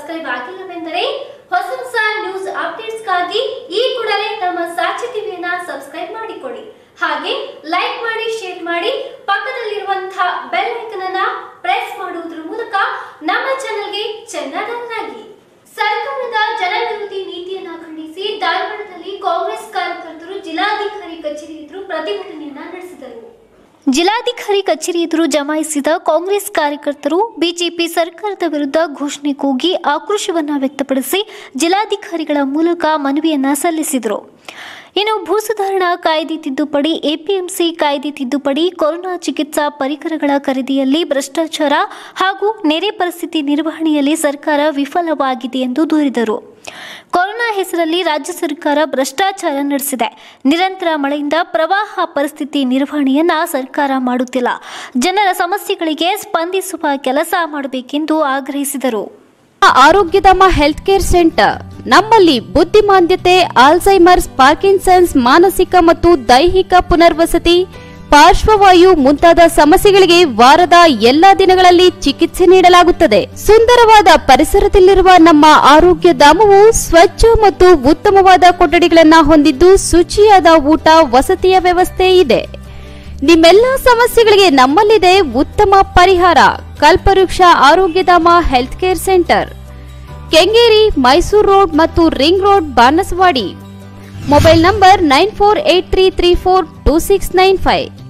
subscribe ಆಗಿಲ್ಲವೆಂದರೆ ಹೊಸ ಹೊಸ news ಅಪ್ಡೇಟ್ಸ್ಗಾಗಿ ಈ ಕೂಡಲೇ ನಮ್ಮ ಸಾಕ್ಷಿ ಟಿವಿಯನ್ನ ಸಬ್ಸ್ಕ್ರೈಬ್ ಮಾಡಿಕೊಳ್ಳಿ ಹಾಗೆ ಲೈಕ್ ಮಾಡಿ ಶೇರ್ ಮಾಡಿ ಪಕ್ಕದಲ್ಲಿರುವಂತಹ ಬೆಲ್ ಐಕನ್ ಅನ್ನ ಪ್ರೆಸ್ ಮಾಡುವುದರ ಮೂಲಕ ನಮ್ಮ ಚಾನೆಲ್ಗೆ ಚೆನ್ನಾಗಿ ಸರ್ಕಾರದ ಜನವಿರೋಧಿ ನೀತಿಯನ್ನ ಖಂಡಿಸಿ ಧಾರವಾಡದಲ್ಲಿ ಕಾಂಗ್ರೆಸ್ ಕಾರ್ಯಕರ್ತರು ಜಿಲ್ಲಾಧಿಕಾರಿ ಕಚೇರಿ ಎದುರು ಪ್ರತಿಭಟನೆಯನ್ನ ನಡೆಸಿದರು ಜಿಲ್ಲಾಧಿಕಾರಿ ಕಚೇರಿ ಎದುರು ಜಮಾಯಿಸಿದ ಕಾಂಗ್ರೆಸ್ ಕಾರ್ಯಕರ್ತರು ಬಿಜೆಪಿ ಸರ್ಕಾರದ ವಿರುದ್ಧ ಘೋಷಣೆ ಕೂಗಿ ಆಕ್ರೋಶವನ್ನ ವ್ಯಕ್ತಪಡಿಸಿ ಜಿಲ್ಲಾಧಿಕಾರಿಗಳ ಮೂಲಕ ಮನವಿಯನ್ನ ಸಲ್ಲಿಸಿದರು ಇನ್ನು ಭೂ ಸುಧಾರಣಾ ಕಾಯ್ದೆ ತಿದ್ದುಪಡಿ ಎಪಿಎಂಸಿ ಕಾಯ್ದೆ ತಿದ್ದುಪಡಿ ಕೊರೋನಾ ಚಿಕಿತ್ಸಾ ಪರಿಕರಗಳ ಖರೀದಿಯಲ್ಲಿ ಭ್ರಷ್ಟಾಚಾರ ಹಾಗೂ ನೆರೆ ಪರಿಸ್ಥಿತಿ ನಿರ್ವಹಣೆಯಲ್ಲಿ ಸರ್ಕಾರ ವಿಫಲವಾಗಿದೆ ಎಂದು ದೂರಿದರು ಕೊರೋನಾ ಹೆಸರಲ್ಲಿ ರಾಜ್ಯ ಸರ್ಕಾರ ಭ್ರಷ್ಟಾಚಾರ ನಡೆಸಿದೆ ನಿರಂತರ ಮಳೆಯಿಂದ ಪ್ರವಾಹ ಪರಿಸ್ಥಿತಿ ನಿರ್ವಹಣೆಯನ್ನ ಸರ್ಕಾರ ಮಾಡುತ್ತಿಲ್ಲ ಜನರ ಸಮಸ್ಯೆಗಳಿಗೆ ಸ್ಪಂದಿಸುವ ಕೆಲಸ ಮಾಡಬೇಕೆಂದು ಆಗ್ರಹಿಸಿದರು ಆರೋಗ್ಯಧಾಮ ಹೆಲ್ತ್ ಕೇರ್ ಸೆಂಟರ್ ನಮ್ಮಲ್ಲಿ ಬುದ್ಧಿಮಾಂದ್ಯತೆ ಆಲ್ಝೈಮರ್ಸ್ ಪಾರ್ಕಿನ್ಸನ್ಸ್ ಮಾನಸಿಕ ಮತ್ತು ದೈಹಿಕ ಪುನರ್ವಸತಿ ಪಾರ್ಶ್ವವಾಯು ಮುಂತಾದ ಸಮಸ್ಯೆಗಳಿಗೆ ವಾರದ ಎಲ್ಲಾ ದಿನಗಳಲ್ಲಿ ಚಿಕಿತ್ಸೆ ನೀಡಲಾಗುತ್ತದೆ ಸುಂದರವಾದ ಪರಿಸರದಲ್ಲಿರುವ ನಮ್ಮ ಆರೋಗ್ಯ ಧಾಮವು ಸ್ವಚ್ಛ ಮತ್ತು ಉತ್ತಮವಾದ ಕೊಠಡಿಗಳನ್ನ ಹೊಂದಿದ್ದು ಶುಚಿಯಾದ ಊಟ ವಸತಿಯ ವ್ಯವಸ್ಥೆ ಇದೆ ನಿಮ್ಮೆಲ್ಲ ಸಮಸ್ಯೆಗಳಿಗೆ ನಮ್ಮಲ್ಲಿದೆ ಉತ್ತಮ ಪರಿಹಾರ Kalpavriksha Arogyadhama health care centre Kengeri Mysuru road ಮತ್ತು ring road Banaswadi mobile number nine four eight three three four two six nine five